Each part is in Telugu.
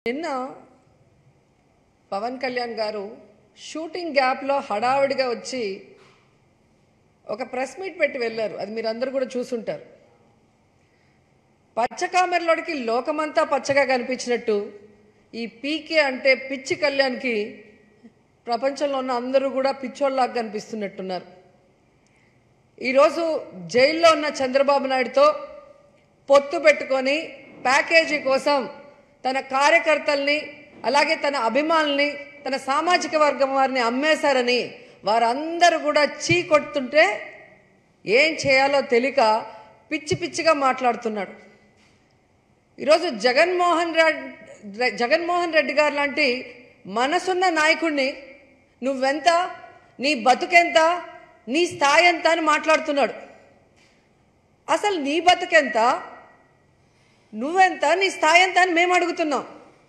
నిన్న పవన్ కళ్యాణ్ గారు షూటింగ్ గ్యాప్లో హడావిడిగా వచ్చి ఒక ప్రెస్ మీట్ పెట్టి వెళ్ళారు అది మీరు అందరూ కూడా చూసుంటారు పచ్చ కామెరలోడికి లోకమంతా పచ్చగా కనిపించినట్టు ఈ పీకే అంటే పిచ్చి కళ్యాణ్కి ప్రపంచంలో ఉన్న అందరూ కూడా పిచ్చోళ్ళలాగా కనిపిస్తున్నట్టున్నారు ఈరోజు జైల్లో ఉన్న చంద్రబాబు నాయుడుతో పొత్తు పెట్టుకొని ప్యాకేజీ కోసం తన కార్యకర్తల్ని అలాగే తన అభిమానుల్ని తన సామాజిక వర్గం వారిని అమ్మేశారని వారందరూ కూడా చీ కొడుతుంటే ఏం చేయాలో తెలియక పిచ్చి పిచ్చిగా మాట్లాడుతున్నాడు ఈరోజు జగన్మోహన్ రెడ్డి జగన్మోహన్ రెడ్డి గారు లాంటి మనసున్న నాయకుడిని నువ్వెంత నీ బతుకెంత నీ స్థాయి ఎంత అని మాట్లాడుతున్నాడు అసలు నీ బతుకెంత నువ్వెంత నీ స్థాయి ఎంత అని మేము అడుగుతున్నాం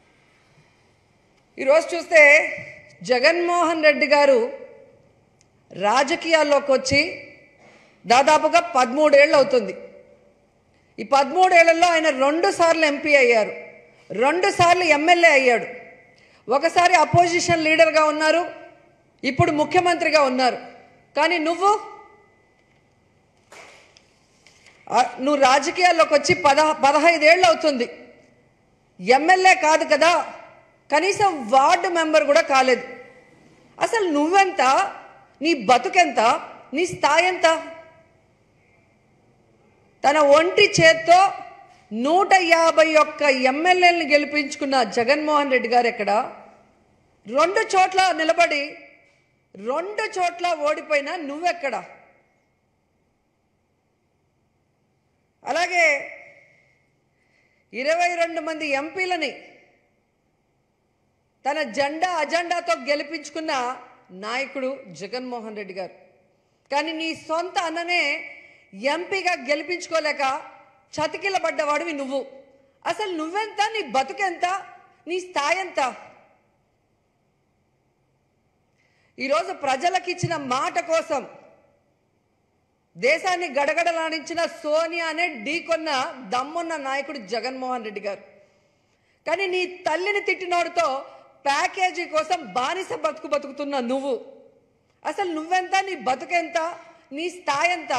ఈరోజు చూస్తే జగన్మోహన్ రెడ్డి గారు రాజకీయాల్లోకి వచ్చి దాదాపుగా పదమూడేళ్ళు అవుతుంది ఈ పదమూడేళ్లలో ఆయన రెండు సార్లు ఎంపీ అయ్యారు రెండు సార్లు ఎమ్మెల్యే అయ్యాడు ఒకసారి అపోజిషన్ లీడర్గా ఉన్నారు ఇప్పుడు ముఖ్యమంత్రిగా ఉన్నారు కానీ నువ్వు ఆ, నువ్వు రాజకీయాల్లోకి వచ్చి పద పదహైదేళ్ళు అవుతుంది ఎమ్మెల్యే కాదు కదా కనీసం వార్డు మెంబర్ కూడా కాలేదు అసలు నువ్వెంత నీ బతుకెంత నీ స్థాయి ఎంత తన ఒంటి చేత్తో నూట యాభై ఒక్క ఎమ్మెల్యేలను గెలిపించుకున్న జగన్మోహన్ రెడ్డి గారు ఎక్కడ రెండు చోట్ల నిలబడి రెండు చోట్ల ఓడిపోయినా నువ్వెక్కడ అలాగే ఇరవై రెండు మంది ఎంపీలని తన జెండా అజెండాతో గెలిపించుకున్న నాయకుడు జగన్మోహన్ రెడ్డి గారు కానీ నీ సొంత అన్ననే ఎంపీగా గెలిపించుకోలేక చతికిలబడ్డవాడివి నువ్వు అసలు నువ్వెంత నీ బతుకెంత నీ స్థాయి ఎంత ఈరోజు ప్రజలకు ఇచ్చిన మాట కోసం దేశాన్ని గడగడలాడించిన సోనియానే ఢీకొన్న దమ్మున్న నాయకుడు జగన్మోహన్ రెడ్డి గారు కానీ నీ తల్లిని తిట్టినోడితో ప్యాకేజీ కోసం బానిస బతుకు బతుకుతున్న నువ్వు అసలు నువ్వెంత నీ బతుకెంత నీ స్థాయి ఎంత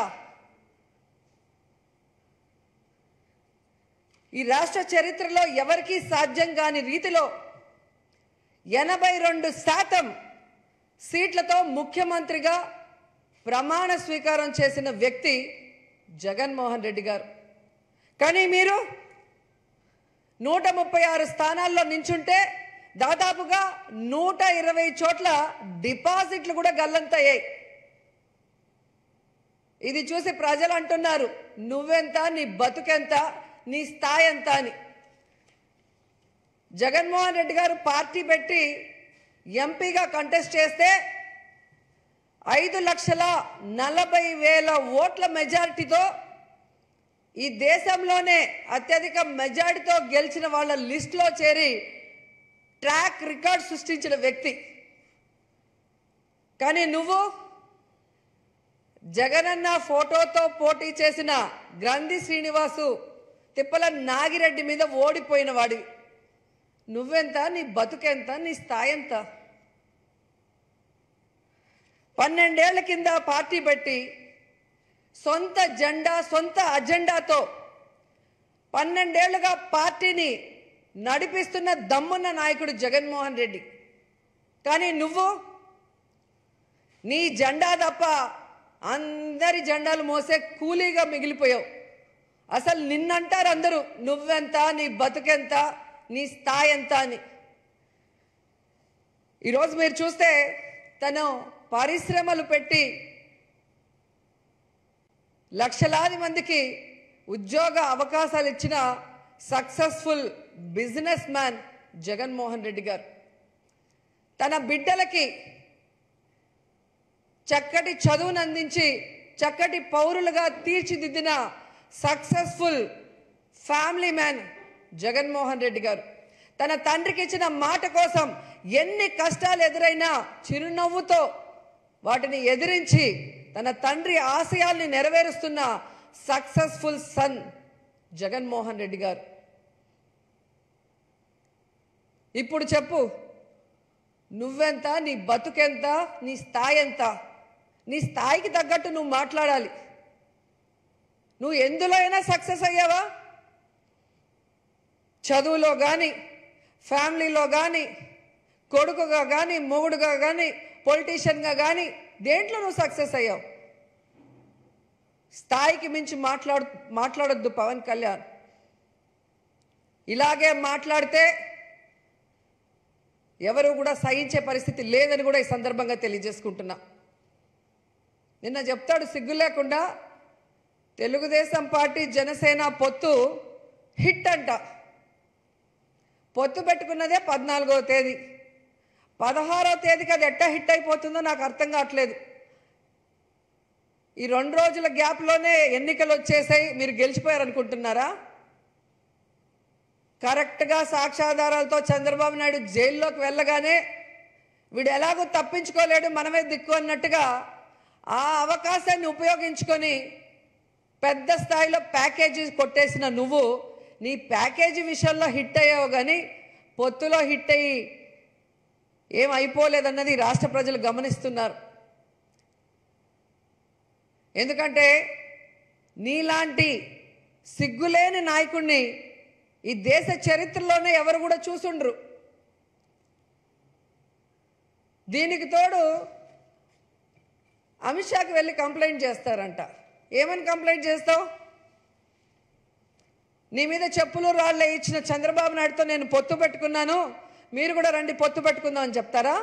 ఈ రాష్ట్ర చరిత్రలో ఎవరికీ సాధ్యం కాని రీతిలో ఎనభై రెండు శాతం సీట్లతో ముఖ్యమంత్రిగా ప్రమాణ స్వీకారం చేసిన వ్యక్తి జగన్మోహన్ రెడ్డి గారు కానీ మీరు నూట ముప్పై ఆరు స్థానాల్లో నించుంటే దాదాపుగా నూట ఇరవై చోట్ల డిపాజిట్లు కూడా గల్లంతయ్యాయి ఇది చూసి ప్రజలు అంటున్నారు నువ్వెంత నీ బతుకెంత నీ స్థాయి ఎంత అని జగన్మోహన్ రెడ్డి గారు పార్టీ పెట్టి ఎంపీగా కంటెస్ట్ చేస్తే ఐదు లక్షల నలభై వేల ఓట్ల మెజారిటీతో ఈ దేశంలోనే అత్యధిక మెజారిటీతో గెలిచిన వాళ్ళ లిస్టులో చేరి ట్రాక్ రికార్డ్ సృష్టించిన వ్యక్తి కానీ నువ్వు జగనన్న ఫోటోతో పోటీ చేసిన గ్రంథి శ్రీనివాసు తిప్పల నాగిరెడ్డి మీద ఓడిపోయిన వాడివి నువ్వెంత నీ బతుకెంత నీ స్థాయి ఎంత పన్నెండేళ్ల కింద పార్టీ పెట్టి సొంత జెండా సొంత అజెండాతో పన్నెండేళ్లుగా పార్టీని నడిపిస్తున్న దమ్మున్న నాయకుడు జగన్మోహన్ రెడ్డి కానీ నువ్వు నీ జెండా తప్ప అందరి జెండాలు మోసే కూలీగా మిగిలిపోయావు అసలు నిన్నంటారు అందరూ నువ్వెంత నీ బతుకెంత నీ స్థాయి ఎంత అని ఈరోజు మీరు చూస్తే తను పరిశ్రమలు పెట్టి లక్షలాది మందికి ఉద్యోగ అవకాశాలు ఇచ్చిన successful businessman Jaganmohan Reddy garu తన బిడ్డలకి చక్కటి చదువును అందించి చక్కటి పౌరులుగా తీర్చిదిద్దిన successful family man Jaganmohan Reddy garu తన తండ్రికి ఇచ్చిన మాట కోసం ఎన్ని కష్టాలు ఎదురైనా చిరునవ్వుతో వాటిని ఎదిరించి తన తండ్రి ఆశయాల్ని నెరవేరుస్తున్న సక్సెస్ఫుల్ సన్ జగన్మోహన్ రెడ్డి గారు ఇప్పుడు చెప్పు నువ్వెంత నీ బతుకెంత నీ స్థాయి ఎంత నీ స్థాయికి తగ్గట్టు నువ్వు మాట్లాడాలి నువ్వు ఎందులో అయినా సక్సెస్ అయ్యావా చదువులో కానీ ఫ్యామిలీలో కానీ కొడుకుగా కానీ మొగుడుగా కానీ పొలిటీషియన్గా కానీ దేంట్లో నువ్వు సక్సెస్ అయ్యావు స్థాయికి మించి మాట్లాడు మాట్లాడొద్దు పవన్ కళ్యాణ్ ఇలాగే మాట్లాడితే ఎవరు కూడా సహించే పరిస్థితి లేదని కూడా ఈ సందర్భంగా తెలియజేసుకుంటున్నా నిన్న చెప్తాడు సిగ్గు లేకుండా తెలుగుదేశం పార్టీ జనసేన పొత్తు హిట్ అంట పొత్తు పెట్టుకున్నదే పద్నాలుగవ తేదీ పదహారవ తేదీకి అది ఎట్ట హిట్ అయిపోతుందో నాకు అర్థం కావట్లేదు ఈ రెండు రోజుల గ్యాప్లోనే ఎన్నికలు వచ్చేసాయి మీరు గెలిచిపోయారు అనుకుంటున్నారా కరెక్ట్గా సాక్ష్యాధారాలతో చంద్రబాబు నాయుడు జైల్లోకి వెళ్ళగానే వీడు ఎలాగో తప్పించుకోలేడు మనమే దిక్కు అన్నట్టుగా ఆ అవకాశాన్ని ఉపయోగించుకొని పెద్ద స్థాయిలో ప్యాకేజీ కొట్టేసిన నువ్వు నీ ప్యాకేజీ విషయంలో హిట్ అయ్యావు కానీ పొత్తులో హిట్ అయ్యి ఏం అయిపోలేదన్నది రాష్ట్ర ప్రజలు గమనిస్తున్నారు ఎందుకంటే నీలాంటి సిగ్గులేని నాయకుడిని ఈ దేశ చరిత్రలోనే ఎవరు కూడా చూసుండ్రు దీనికి తోడు అమిత్ షాకి వెళ్ళి కంప్లైంట్ చేస్తారంట ఏమని కంప్లైంట్ చేస్తావు నీ మీద చెప్పులు రాళ్ళే ఇచ్చిన చంద్రబాబు నాయుడుతో నేను పొత్తు పెట్టుకున్నాను మీరు కూడా రండి పొత్తు పెట్టుకుందాం అని చెప్తారా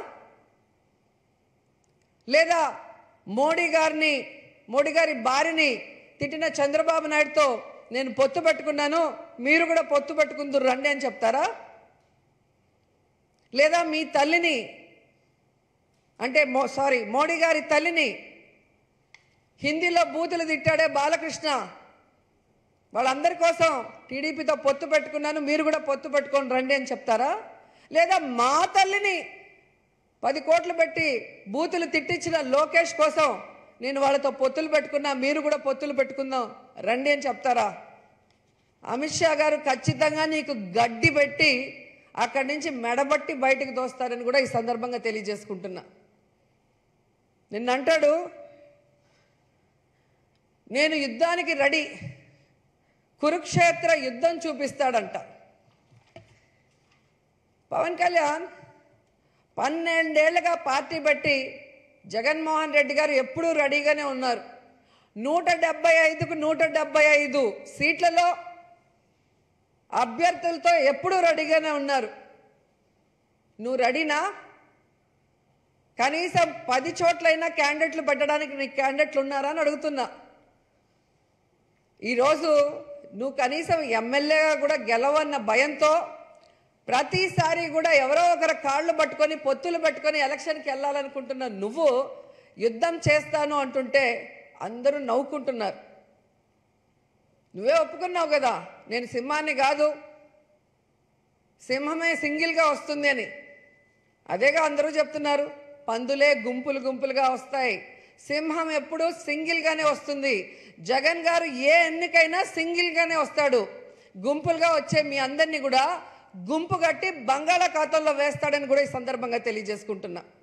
లేదా మోడీ గారిని మోడీ గారి భార్యని తిట్టిన చంద్రబాబు నాయుడుతో నేను పొత్తు పెట్టుకున్నాను మీరు కూడా పొత్తు పెట్టుకుందరు రండి అని చెప్తారా లేదా మీ తల్లిని అంటే మో సారీ మోడీ గారి తల్లిని హిందీలో బూతులు తిట్టాడే బాలకృష్ణ వాళ్ళందరి కోసం టీడీపీతో పొత్తు పెట్టుకున్నాను మీరు కూడా పొత్తు పెట్టుకొని రండి అని చెప్తారా లేదా మా తల్లిని పది కోట్లు పెట్టి బూతులు తిట్టించిన లోకేష్ కోసం నేను వాళ్ళతో పొత్తులు పెట్టుకున్నా మీరు కూడా పొత్తులు పెట్టుకుందాం రండి అని చెప్తారా అమిత్ షా గారు ఖచ్చితంగా నీకు గడ్డి పెట్టి అక్కడి నుంచి మెడబట్టి బయటకు దోస్తారని కూడా ఈ సందర్భంగా తెలియజేసుకుంటున్నా నిన్న అంటాడు నేను యుద్ధానికి రెడీ కురుక్షేత్ర యుద్ధం చూపిస్తాడంట పవన్ కళ్యాణ్ పన్నెండేళ్లుగా పార్టీ పెట్టి జగన్మోహన్ రెడ్డి గారు ఎప్పుడూ రెడీగానే ఉన్నారు నూట డెబ్బై ఐదుకు నూట డెబ్బై ఐదు సీట్లలో అభ్యర్థులతో ఎప్పుడూ రెడీగానే ఉన్నారు నువ్వు రెడీనా కనీసం పది చోట్లైనా క్యాండిడేట్లు పెట్టడానికి నీకు క్యాండిడేట్లు ఉన్నారా అని అడుగుతున్నా ఈరోజు నువ్వు కనీసం ఎమ్మెల్యేగా కూడా గెలవన్న భయంతో ప్రతిసారి కూడా ఎవరో ఒకరి కాళ్ళు పట్టుకొని పొత్తులు పట్టుకొని ఎలక్షన్కి వెళ్ళాలనుకుంటున్న నువ్వు యుద్ధం చేస్తాను అంటుంటే అందరూ నవ్వుకుంటున్నారు నువ్వే ఒప్పుకున్నావు కదా నేను సింహాన్ని కాదు సింహమే సింగిల్గా వస్తుంది అని అదేగా అందరూ చెప్తున్నారు పందులే గుంపులు గుంపులుగా వస్తాయి సింహం ఎప్పుడూ సింగిల్గానే వస్తుంది జగన్ గారు ఏ ఎన్నికైనా సింగిల్గానే వస్తాడు గుంపులుగా వచ్చే మీ అందరినీ కూడా గుంపు కట్టి బంగాళాఖాతంలో వేస్తాడని కూడా ఈ సందర్భంగా తెలియజేసుకుంటున్నా